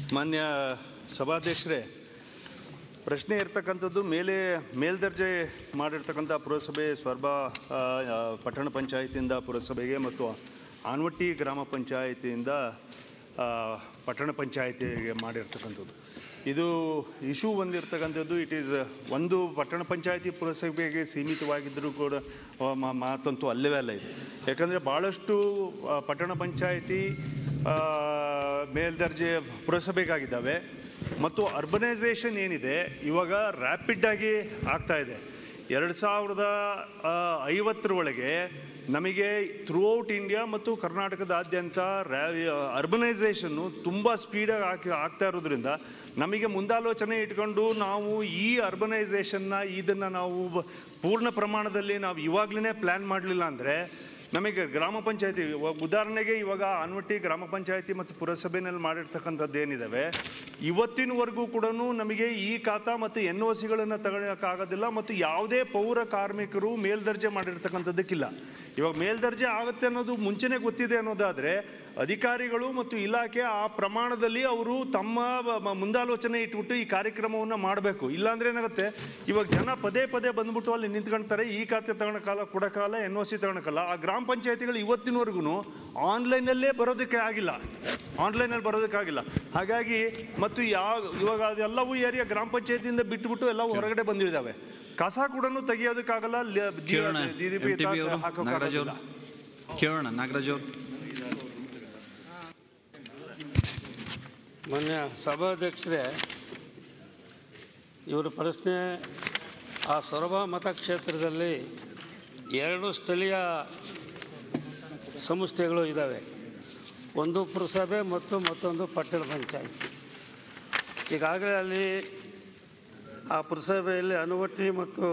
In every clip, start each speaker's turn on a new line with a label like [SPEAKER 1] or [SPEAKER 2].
[SPEAKER 1] ಮಾನ್ಯ ಸಭಾಧ್ಯಕ್ಷರೇ ಪ್ರಶ್ನೆ ಇರ್ತಕ್ಕಂಥದ್ದು ಮೇಲೆ ಮೇಲ್ದರ್ಜೆ ಮಾಡಿರ್ತಕ್ಕಂಥ ಪುರಸಭೆ ಸ್ವರ್ಬ ಆ, ಆ, ಪಟ್ಟಣ ಪಂಚಾಯತಿಯಿಂದ ಪುರಸಭೆಗೆ ಮತ್ತು ಆನ್ವಟ್ಟಿ ಗ್ರಾಮ ಪಂಚಾಯತಿಯಿಂದ ಆ, ಪಟ್ಟಣ ಪಂಚಾಯತಿಗೆ ಮಾಡಿರ್ತಕ್ಕಂಥದ್ದು ಇದು ಇಶ್ಯೂ ಒಂದಿರ್ತಕ್ಕಂಥದ್ದು ಇಟ್ ಈಸ್ ಒಂದು ಪಟ್ಟಣ ಪಂಚಾಯತಿ ಪುರಸಭೆಗೆ ಸೀಮಿತವಾಗಿದ್ದರೂ ಕೂಡ ಆ, ಮಾ- ಮಾತಂತೂ ಅಲ್ಲವೇ ಅಲ್ಲ ಇದು ಯಾಕಂದರೆ ಭಾಳಷ್ಟು ಆ, ಪಟ್ಟಣ ಪಂಚಾಯತಿ ಆ, ಮೇಲ್ದರ್ಜೆ ಪುರಸಭೆಗಾಗಿದ್ದಾವೆ ಮತ್ತು ಅರ್ಬನೈಸೇಷನ್ ಏನಿದೆ ಇವಾಗ ರ್ಯಾಪಿಡ್ ಆಗಿ ಆಗ್ತಾ ಇದೆ ಎರಡು ಸಾವಿರದ ಆ, ಐವತ್ತರ ಒಳಗೆ ನಮಗೆ ಥ್ರೂಔಟ್ ಇಂಡಿಯಾ ಮತ್ತು ಕರ್ನಾಟಕದಾದ್ಯಂತ ರ್ಯಾ ಅರ್ಬನೈಸೇಷನ್ನು ತುಂಬ ಸ್ಪೀಡಾಗಿ ಆಗಿ ಆಗ್ತಾ ಇರೋದ್ರಿಂದ ನಮಗೆ ಮುಂದಾಲೋಚನೆ ಇಟ್ಕೊಂಡು ನಾವು ಈ ಅರ್ಬನೈಸೇಷನ್ನ ಇದನ್ನು ನಾವು ಬ- ಪೂರ್ಣ ಪ್ರಮಾಣದಲ್ಲಿ ನಾವು ಇವಾಗಲೇ ಪ್ಲ್ಯಾನ್ ಮಾಡಲಿಲ್ಲ ಅಂದರೆ ನಮಗೆ ಗ್ರಾಮ ಪಂಚಾಯತಿ ಉದಾಹರಣೆಗೆ ಇವಾಗ ಆನ್ವಟ್ಟಿ ಗ್ರಾಮ ಪಂಚಾಯತಿ ಮತ್ತು ಪುರಸಭೆನಲ್ಲಿ ಮಾಡಿರ್ತಕ್ಕಂಥದ್ದು ಏನಿದಾವೆ ಇವತ್ತಿನವರೆಗೂ ಕೂಡ ನಮಗೆ ಈ ಖಾತಾ ಮತ್ತು ಎನ್ ಒ ಸಿಗಳನ್ನು ತಗೊಳ್ಳೋಕ್ಕಾಗೋದಿಲ್ಲ ಮತ್ತು ಯಾವುದೇ ಪೌರ ಕಾರ್ಮಿಕರು ಮೇಲ್ದರ್ಜೆ ಮಾಡಿರ್ತಕ್ಕಂಥದ್ದಕ್ಕಿಲ್ಲ ಇವಾಗ ಮೇಲ್ದರ್ಜೆ ಆಗುತ್ತೆ ಅನ್ನೋದು ಮುಂಚೆನೇ ಗೊತ್ತಿದೆ ಅನ್ನೋದಾದರೆ ಅಧಿಕಾರಿಗಳು ಮತ್ತು ಇಲಾಖೆ ಆ ಪ್ರಮಾಣದಲ್ಲಿ ಅವರು ತಮ್ಮ ಬ- ಮ- ಮುಂದಾಲೋಚನೆ ಇಟ್ಬಿಟ್ಟು ಈ ಕಾರ್ಯಕ್ರಮವನ್ನು ಮಾಡಬೇಕು ಇಲ್ಲಾಂದ್ರೆ ಏನಾಗುತ್ತೆ ಇವಾಗ ಜನ ಪದೇ ಪದೇ ಬಂದ್ಬಿಟ್ಟು ಅಲ್ಲಿ ನಿಂತ್ಕೊಳ್ತಾರೆ ಈ ಖಾತೆ ತಗೊಳಕಾಲ ಕೊಡೋಕಾಲ ಎನ್ ಒ ಸಿ ತಗೊಳಕಾಲ ಆ ಗ್ರಾಮ ಪಂಚಾಯತಿಗಳು ಇವತ್ತಿನವರೆಗೂ ಆನ್ಲೈನಲ್ಲೇ ಬರೋದಕ್ಕೆ ಆಗಿಲ್ಲ ಆನ್ಲೈನಲ್ಲಿ ಬರೋದಕ್ಕಾಗಿಲ್ಲ ಹಾಗಾಗಿ ಮತ್ತು ಯಾವ ಇವಾಗ ಅದೆಲ್ಲವೂ ಏರಿಯಾ ಗ್ರಾಮ ಪಂಚಾಯತಿಯಿಂದ ಬಿಟ್ಬಿಟ್ಟು ಎಲ್ಲವೂ ಹೊರಗಡೆ ಬಂದಿದ್ದಾವೆ ಕಸ ಕೂಡ ತೆಗಿಯೋದಕ್ಕಾಗಲ್ಲ ಲ- ದಿ-
[SPEAKER 2] ಕೇಳೋಣ
[SPEAKER 1] ದಿ- ದಿ-
[SPEAKER 2] ಎಂ ಟಿ ಬಿ ಅವರು
[SPEAKER 1] ಹಾಕೋಕ್ಕಾಗೋದಿಲ್ಲ.
[SPEAKER 2] ನಾಗರಾಜ್ ಅವರು ಕೇಳೋಣ ನಾಗರಾಜ್ ಅವರು
[SPEAKER 3] ಮಾನ್ಯ ಸಭಾಧ್ಯಕ್ಷರೇ ಇವರ ಪ್ರಶ್ನೆ ಆ ಸೊರಬ ಮತಕ್ಷೇತ್ರದಲ್ಲಿ ಎರಡು ಸ್ಥಳೀಯ ಸಂಸ್ಥೆಗಳು ಇದ್ದಾವೆ ಒಂದು ಪುರಸಭೆ ಮತ್ತು ಮತ್ತೊಂದು ಪಟ್ಟಣ ಪಂಚಾಯತಿ ಈಗಾಗಲೇ ಅಲ್ಲಿ ಆ ಪುರಸಭೆಯಲ್ಲಿ ಅನುವಟ್ಟಿ ಮತ್ತು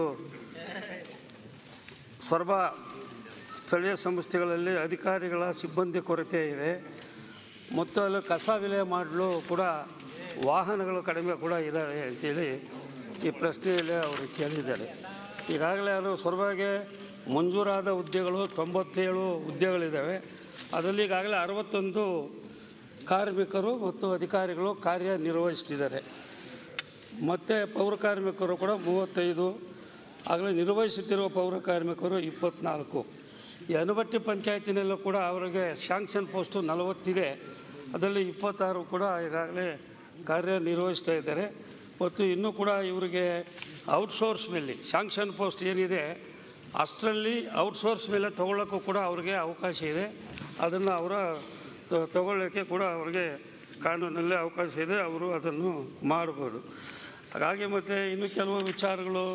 [SPEAKER 3] ಸೊರಬ ಸ್ಥಳೀಯ ಸಂಸ್ಥೆಗಳಲ್ಲಿ ಅಧಿಕಾರಿಗಳ ಸಿಬ್ಬಂದಿ ಕೊರತೆ ಇದೆ ಮತ್ತು ಅಲ್ಲಿ ಕಸ ವಿಲೆ ಮಾಡಲು ಕೂಡ ವಾಹನಗಳು ಕಡಿಮೆ ಕೂಡ ಇದ್ದಾವೆ ಅಂತೇಳಿ ಈ ಪ್ರಶ್ನೆಯಲ್ಲಿ ಅವರು ಕೇಳಿದ್ದಾರೆ ಈಗಾಗಲೇ ಅವರು ಸೊರಬಾಗೆ ಮಂಜೂರಾದ ಹುದ್ದೆಗಳು ತೊಂಬತ್ತೇಳು ಹುದ್ದೆಗಳಿದ್ದಾವೆ ಅದರಲ್ಲಿ ಈಗಾಗಲೇ ಅರವತ್ತೊಂದು ಕಾರ್ಮಿಕರು ಮತ್ತು ಅಧಿಕಾರಿಗಳು ಕಾರ್ಯನಿರ್ವಹಿಸ್ತಿದ್ದಾರೆ ಮತ್ತು ಪೌರ ಕಾರ್ಮಿಕರು ಕೂಡ ಮೂವತ್ತೈದು ಆಗಲೇ ನಿರ್ವಹಿಸುತ್ತಿರುವ ಪೌರ ಕಾರ್ಮಿಕರು ಇಪ್ಪತ್ತ್ನಾಲ್ಕು ಈ ಅನುಬಟ್ಟಿ ಪಂಚಾಯತಿನಲ್ಲೂ ಕೂಡ ಅವರಿಗೆ ಶಾಂಕ್ಷನ್ ಪೋಸ್ಟು ನಲವತ್ತಿದೆ ಅದರಲ್ಲಿ ಇಪ್ಪತ್ತಾರು ಕೂಡ ಈಗಾಗಲೇ ಕಾರ್ಯನಿರ್ವಹಿಸ್ತಾ ಇದ್ದಾರೆ ಮತ್ತು ಇನ್ನೂ ಕೂಡ ಇವರಿಗೆ ಔಟ್ಸೋರ್ಸ್ ಮೇಲೆ ಶಾಂಕ್ಷನ್ ಪೋಸ್ಟ್ ಏನಿದೆ ಅಷ್ಟರಲ್ಲಿ ಔಟ್ಸೋರ್ಸ್ ಮೇಲೆ ತೊಗೊಳ್ಳೋಕ್ಕೂ ಕೂಡ ಅವ್ರಿಗೆ ಅವಕಾಶ ಇದೆ ಅದನ್ನು ಅವರ ತ- ತಗೊಳ್ಳೋಕ್ಕೆ ಕೂಡ ಅವ್ರಿಗೆ ಕಾನೂನಲ್ಲಿ ಅವಕಾಶ ಇದೆ ಅವರು ಅದನ್ನು ಮಾಡ್ಬೋದು ಹಾಗಾಗಿ ಮತ್ತು ಇನ್ನು ಕೆಲವು ವಿಚಾರಗಳು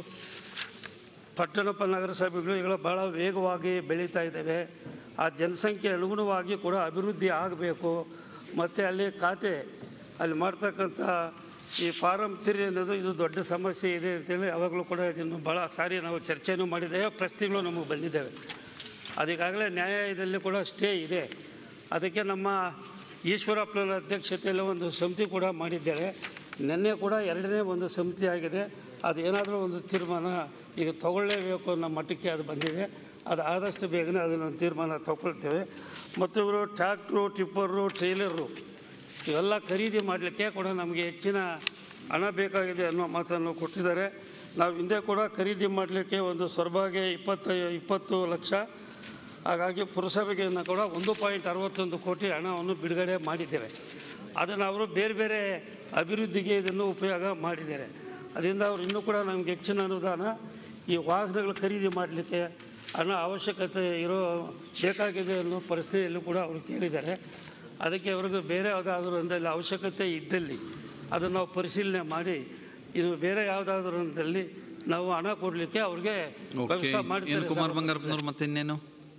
[SPEAKER 3] ಪಟ್ಟಣ ಪ- ನಗರಸಭೆಗಳು ಈಗಲೂ ಭಾಳ ವೇಗವಾಗಿ ಬೆಳೀತಾ ಇದ್ದಾವೆ ಆ ಜನಸಂಖ್ಯೆ ಅನುಗುಣವಾಗಿ ಕೂಡ ಅಭಿವೃದ್ಧಿ ಆಗಬೇಕು ಮತ್ತು ಅಲ್ಲಿ ಖಾತೆ ಅಲ್ಲಿ ಮಾಡ್ತಕ್ಕಂಥ ಈ ಫಾರಮ್ ತಿರಿ ಅನ್ನೋದು ಇದು ದೊಡ್ಡ ಸಮಸ್ಯೆ ಇದೆ ಅಂತೇಳಿ ಅವಾಗಲೂ ಕೂಡ ಇದನ್ನು ಭಾಳ ಸಾರಿ ನಾವು ಚರ್ಚೆನೂ ಮಾಡಿದ್ದೇವೆ ಪ್ರಶ್ನೆಗಳು ನಮಗೆ ಬಂದಿದ್ದಾವೆ ಅದಕ್ಕಾಗಲೇ ನ್ಯಾಯಾಲಯದಲ್ಲಿ ಕೂಡ ಸ್ಟೇ ಇದೆ ಅದಕ್ಕೆ ನಮ್ಮ ಈಶ್ವರಪ್ಪನ ಅಧ್ಯಕ್ಷತೆಯಲ್ಲಿ ಒಂದು ಸಮಿತಿ ಕೂಡ ಮಾಡಿದ್ದೇವೆ ನಿನ್ನೆ ಕೂಡ ಎರಡನೇ ಒಂದು ಸಮಿತಿ ಆಗಿದೆ ಅದು ಏನಾದರೂ ಒಂದು ತೀರ್ಮಾನ ಈಗ ತಗೊಳ್ಳೇಬೇಕು ಅನ್ನೋ ಮಟ್ಟಕ್ಕೆ ಅದು ಬಂದಿದೆ ಅದು ಆದಷ್ಟು ಬೇಗನೆ ಅದನ್ನೊಂದು ತೀರ್ಮಾನ ತಗೊಳ್ತೇವೆ ಮತ್ತು ಇವರು ಟ್ರ್ಯಾಕ್ಟ್ರು ಟಿಪ್ಪರು ಟ್ರೇಲರು ಇವೆಲ್ಲ ಖರೀದಿ ಮಾಡಲಿಕ್ಕೆ ಕೂಡ ನಮಗೆ ಹೆಚ್ಚಿನ ಹಣ ಬೇಕಾಗಿದೆ ಅನ್ನೋ ಮಾತನ್ನು ಕೊಟ್ಟಿದ್ದಾರೆ ನಾವು ಹಿಂದೆ ಕೂಡ ಖರೀದಿ ಮಾಡಲಿಕ್ಕೆ ಒಂದು ಸೊರಬಾಗೆ ಇಪ್ಪತ್ತು ಇಪ್ಪತ್ತು ಲಕ್ಷ ಹಾಗಾಗಿ ಪುರಸಭೆಗೆ ಕೂಡ ಒಂದು ಪಾಯಿಂಟ್ ಅರವತ್ತೊಂದು ಕೋಟಿ ಹಣವನ್ನು ಬಿಡುಗಡೆ ಮಾಡಿದ್ದೇವೆ ಅದನ್ನು ಅವರು ಬೇರೆ ಬೇರೆ ಅಭಿವೃದ್ಧಿಗೆ ಇದನ್ನು ಉಪಯೋಗ ಮಾಡಿದ್ದಾರೆ ಅದರಿಂದ ಅವರು ಇನ್ನೂ ಕೂಡ ನಮಗೆ ಹೆಚ್ಚಿನ ಅನುದಾನ ಈ ವಾಹನಗಳು ಖರೀದಿ ಮಾಡಲಿಕ್ಕೆ ಹಣ ಅವಶ್ಯಕತೆ ಇರೋ ಬೇಕಾಗಿದೆ ಅನ್ನೋ ಪರಿಸ್ಥಿತಿಯಲ್ಲೂ ಕೂಡ ಅವರು ಕೇಳಿದ್ದಾರೆ ಅದಕ್ಕೆ ಅವ್ರಿಗೆ ಬೇರೆ ಯಾವುದಾದ್ರೂ ಒಂದಲ್ಲಿ ಅವಶ್ಯಕತೆ ಇದ್ದಲ್ಲಿ ಅದನ್ನು ನಾವು ಪರಿಶೀಲನೆ ಮಾಡಿ ಇದು ಬೇರೆ ಯಾವುದಾದ್ರೂ ಒಂದಲ್ಲಿ ನಾವು ಹಣ ಕೊಡಲಿಕ್ಕೆ ಅವ್ರಿಗೆ
[SPEAKER 2] ಓಕೆ
[SPEAKER 3] ವ್ಯವಸ್ಥೆ
[SPEAKER 2] ಏನು
[SPEAKER 3] ಮಾಡ್ತಾರೆ
[SPEAKER 2] ಕುಮಾರ್ ಬಂಗಾರಪ್ಪನವ್ರು ಮತ್ತೆ ಇನ್ನೇನು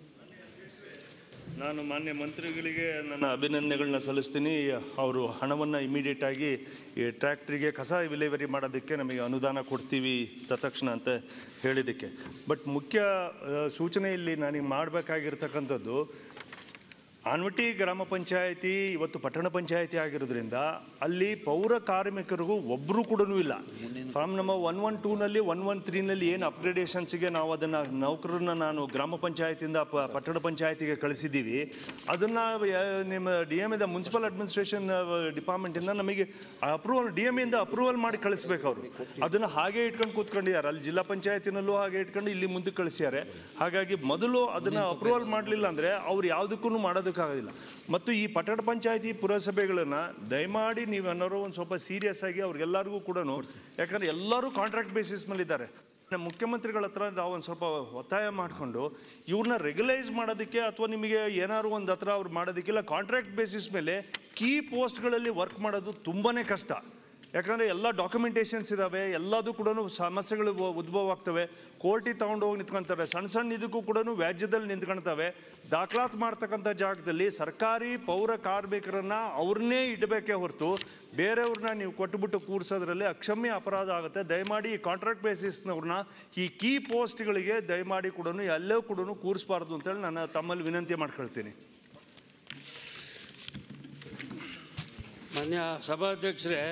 [SPEAKER 1] ನಾನು ಮಾನ್ಯ ಮಂತ್ರಿಗಳಿಗೆ ನನ್ನ ಅಭಿನಂದನೆಗಳನ್ನ ಸಲ್ಲಿಸ್ತೀನಿ ಅವರು ಹಣವನ್ನು ಇಮಿಡಿಯೇಟ್ ಆಗಿ ಈ ಟ್ರ್ಯಾಕ್ಟ್ರಿಗೆ ಕಸ ವಿಲೇವರಿ ಮಾಡೋದಕ್ಕೆ ನಮಗೆ ಅನುದಾನ ಕೊಡ್ತೀವಿ ತತ್ಕ್ಷಣ ಅಂತ ಹೇಳಿದ್ದಕ್ಕೆ ಬಟ್ ಮುಖ್ಯ ಆ, ಸೂಚನೆ ಇಲ್ಲಿ ನನಗೆ ಮಾಡಬೇಕಾಗಿರ್ತಕ್ಕಂಥದ್ದು ಆನ್ವಟಿ ಗ್ರಾಮ ಪಂಚಾಯತಿ ಇವತ್ತು ಪಟ್ಟಣ ಪಂಚಾಯತಿ ಆಗಿರೋದ್ರಿಂದ ಅಲ್ಲಿ ಪೌರ ಕಾರ್ಮಿಕರಿಗೂ ಒಬ್ಬರು ಕೂಡ ಇಲ್ಲ ಫ್ರಮ್ ನಮ್ಮ ಒನ್ ಒನ್ ಟೂನಲ್ಲಿ ಒನ್ ಒನ್ ತ್ರೀನಲ್ಲಿ ಏನು ಅಪ್ಗ್ರೇಡೇಷನ್ಸ್ಗೆ ನಾವು ಅದನ್ನು ನೌಕರನ್ನ ನಾನು ಗ್ರಾಮ ಪಂಚಾಯತಿಯಿಂದ ಪ ಪಟ್ಟಣ ಪಂಚಾಯತಿಗೆ ಕಳಿಸಿದ್ದೀವಿ ಅದನ್ನು ನಿಮ್ಮ ಡಿ ಎಮ್ ಇಂದ ಮುನ್ಸಿಪಲ್ ಅಡ್ಮಿನಿಸ್ಟ್ರೇಷನ್ ಡಿಪಾರ್ಟ್ಮೆಂಟಿಂದ ನಮಗೆ ಅಪ್ರೂವಲ್ ಡಿ ಎಮ್ ಇಂದ ಅಪ್ರೂವಲ್ ಮಾಡಿ ಕಳಿಸ್ಬೇಕು ಅವರು ಅದನ್ನು ಹಾಗೆ ಇಟ್ಕೊಂಡು ಕೂತ್ಕೊಂಡಿದ್ದಾರೆ ಅಲ್ಲಿ ಜಿಲ್ಲಾ ಪಂಚಾಯತಿನಲ್ಲೂ ಹಾಗೆ ಇಟ್ಕೊಂಡು ಇಲ್ಲಿ ಮುಂದಕ್ಕೆ ಕಳಿಸ್ಯಾರೆ ಹಾಗಾಗಿ ಮೊದಲು ಅದನ್ನು ಅಪ್ರೂವಲ್ ಮಾಡಲಿಲ್ಲ ಅಂದರೆ ಅವ್ರು ಯಾವುದಕ್ಕೂ ಮಾಡೋದಕ್ಕಾಗೋದಿಲ್ಲ ಮತ್ತು ಈ ಪಟ್ಟಣ ಪಂಚಾಯತಿ ಪುರಸಭೆಗಳನ್ನು ದಯಮಾಡಿ ನೀವು ಅನ್ನೋರು ಒಂದು ಸ್ವಲ್ಪ ಸೀರಿಯಸ್ ಆಗಿ ಅವ್ರಿಗೆಲ್ಲರಿಗೂ ಕೂಡ ಯಾಕಂದರೆ ಎಲ್ಲರೂ ಕಾಂಟ್ರಾಕ್ಟ್ ಬೇಸಿಸ್ ಮೇಲೆ ಇದ್ದಾರೆ ನಮ್ಮ ಮುಖ್ಯಮಂತ್ರಿಗಳ ಹತ್ರ ನಾವು ಒಂದು ಸ್ವಲ್ಪ ಒತ್ತಾಯ ಮಾಡಿಕೊಂಡು ಇವ್ರನ್ನ ರೆಗ್ಯುಲೈಸ್ ಮಾಡೋದಕ್ಕೆ ಅಥವಾ ನಿಮಗೆ ಏನಾದ್ರು ಒಂದು ಹತ್ರ ಅವ್ರು ಮಾಡೋದಕ್ಕಿಲ್ಲ ಕಾಂಟ್ರಾಕ್ಟ್ ಬೇಸಿಸ್ ಮೇಲೆ ಕೀ ಪೋಸ್ಟ್ಗಳಲ್ಲಿ ವರ್ಕ್ ಮಾಡೋದು ತುಂಬಾ ಕಷ್ಟ ಯಾಕಂದರೆ ಎಲ್ಲ ಡಾಕ್ಯುಮೆಂಟೇಷನ್ಸ್ ಇದ್ದಾವೆ ಎಲ್ಲದೂ ಕೂಡ ಸಮಸ್ಯೆಗಳು ಉ- ಉದ್ಭವ ಆಗ್ತವೆ ಕೋರ್ಟಿಗೆ ತಗೊಂಡು ಹೋಗಿ ನಿಂತ್ಕೊಂತಾರೆ ಸಣ್ಣ ಸಣ್ಣ ಇದಕ್ಕೂ ಕೂಡ ವ್ಯಾಜ್ಯದಲ್ಲಿ ನಿಂತ್ಕೊಳ್ತವೆ ದಾಖಲಾತ್ ಮಾಡ್ತಕ್ಕಂಥ ಜಾಗದಲ್ಲಿ ಸರ್ಕಾರಿ ಪೌರ ಕಾರ್ಮಿಕರನ್ನ ಅವ್ರನ್ನೇ ಇಡಬೇಕೇ ಹೊರತು ಬೇರೆಯವ್ರನ್ನ ನೀವು ಕೊಟ್ಟುಬಿಟ್ಟು ಕೂರಿಸೋದ್ರಲ್ಲಿ ಅಕ್ಷಮ್ಯ ಅಪರಾಧ ಆಗುತ್ತೆ ದಯಮಾಡಿ ಈ ಕಾಂಟ್ರಾಕ್ಟ್ ಬೇಸಿಸ್ನವ್ರನ್ನ ಈ ಕೀ ಪೋಸ್ಟ್ಗಳಿಗೆ ದಯಮಾಡಿ ಕೂಡ ಎಲ್ಲೂ ಕೂಡ ಕೂರಿಸಬಾರ್ದು ಅಂತೇಳಿ ನಾನು ತಮ್ಮಲ್ಲಿ ವಿನಂತಿ ಮಾಡ್ಕೊಳ್ತೀನಿ
[SPEAKER 3] ಮಾನ್ಯ ಸಭಾಧ್ಯಕ್ಷರೇ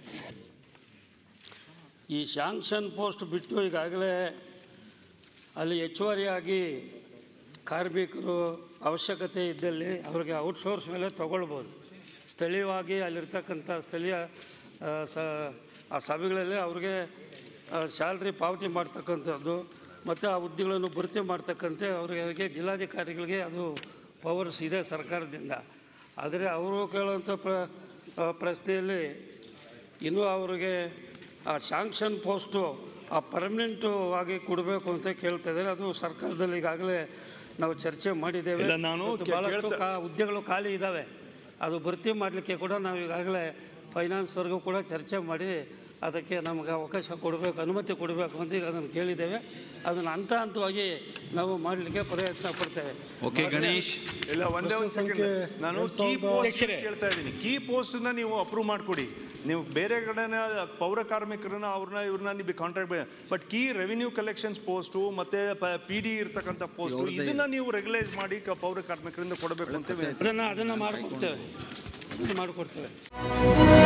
[SPEAKER 3] ಈ ಶಾಂಕ್ಷನ್ ಪೋಸ್ಟ್ ಬಿಟ್ಟು ಈಗಾಗಲೇ ಅಲ್ಲಿ ಹೆಚ್ಚುವರಿಯಾಗಿ ಕಾರ್ಮಿಕರು ಅವಶ್ಯಕತೆ ಇದ್ದಲ್ಲಿ ಅವ್ರಿಗೆ ಔಟ್ಸೋರ್ಸ್ ಮೇಲೆ ತಗೊಳ್ಬೋದು ಸ್ಥಳೀಯವಾಗಿ ಅಲ್ಲಿರ್ತಕ್ಕಂಥ ಸ್ಥಳೀಯ ಆ, ಸ ಆ ಸಭೆಗಳಲ್ಲಿ ಅವ್ರಿಗೆ ಸ್ಯಾಲ್ರಿ ಪಾವತಿ ಮಾಡ್ತಕ್ಕಂಥದ್ದು ಮತ್ತು ಆ ಹುದ್ದೆಗಳನ್ನು ಭರ್ತಿ ಮಾಡ್ತಕ್ಕಂಥ ಅವರಿಗೆ ಜಿಲ್ಲಾಧಿಕಾರಿಗಳಿಗೆ ಅದು ಪವರ್ಸ್ ಇದೆ ಸರ್ಕಾರದಿಂದ ಆದರೆ ಅವರು ಕೇಳುವಂಥ ಪ್ರ ಆ, ಪ್ರಶ್ನೆಯಲ್ಲಿ ಇನ್ನೂ ಅವರಿಗೆ ಆ ಶಾಂಕ್ಷನ್ ಪೋಸ್ಟು ಆ ಪರ್ಮನೆಂಟು ಆಗಿ ಕೊಡಬೇಕು ಅಂತ ಕೇಳ್ತಾ ಇದ್ದಾರೆ ಅದು ಸರ್ಕಾರದಲ್ಲಿ ಈಗಾಗಲೇ ನಾವು ಚರ್ಚೆ ಮಾಡಿದ್ದೇವೆ
[SPEAKER 1] ಇಲ್ಲ, ನಾನು
[SPEAKER 3] ಮತ್ತು
[SPEAKER 1] ಕೇ-
[SPEAKER 3] ಭಾಳಷ್ಟು
[SPEAKER 1] ಕೇಳ್ತಾ-
[SPEAKER 3] ಕಾ ಹುದ್ದೆಗಳು ಖಾಲಿ ಇದ್ದಾವೆ ಅದು ಭರ್ತಿ ಮಾಡಲಿಕ್ಕೆ ಕೂಡ ನಾವು ಈಗಾಗಲೇ ಫೈನಾನ್ಸ್ವರೆಗೂ ಕೂಡ ಚರ್ಚೆ ಮಾಡಿ ಅದಕ್ಕೆ ನಮಗೆ ಅವಕಾಶ ಕೊಡಬೇಕು ಅನುಮತಿ ಕೊಡಬೇಕು ಅಂತ ಈಗ ಅದನ್ನು ಕೇಳಿದ್ದೇವೆ ಅದನ್ನು ಹಂತ ಹಂತವಾಗಿ ನಾವು ಮಾಡಲಿಕ್ಕೆ ಪ್ರಯತ್ನ ಪಡ್ತೇವೆ
[SPEAKER 2] ಓಕೆ ಗಣೇಶ್
[SPEAKER 1] ಇಲ್ಲ ಒಂದೇ ಒಂದು ಸೆಕೆಂಡ್ ನಾನು ಕೀ ಪೋಸ್ಟ್ ಕೇಳ್ತಾ ಇದ್ದೀನಿ ಕೀ ಪೋಸ್ಟ್ನ ನೀವು ಅಪ್ರೂವ್ ಮಾಡಿಕೊಡಿ ನೀವು ಬೇರೆ ಕಡೆನ ಪೌರ ಕಾರ್ಮಿಕರನ್ನ ಅವ್ರನ್ನ ಇವ್ರನ್ನ ನೀವು contract but key revenue collections post ಮತ್ತೆ ಪಿ ಡಿ ಇರ್ತಕ್ಕಂಥ ಪೋಸ್ಟು ಇದನ್ನ ನೀವು ರೆಗ್ಯುಲೈಸ್ ಮಾಡಿ ಕ- ಪೌರ ಕಾರ್ಮಿಕರಿಂದ ಕೊಡಬೇಕು ಅಂತ ವಿನಂತಿ.
[SPEAKER 3] ಅದನ್ನು ಅದನ್ನು ಮಾಡಿಕೊಡ್ತೇವೆ ಅದನ್ನು ಮಾಡಿಕೊಡ್ತೇವೆ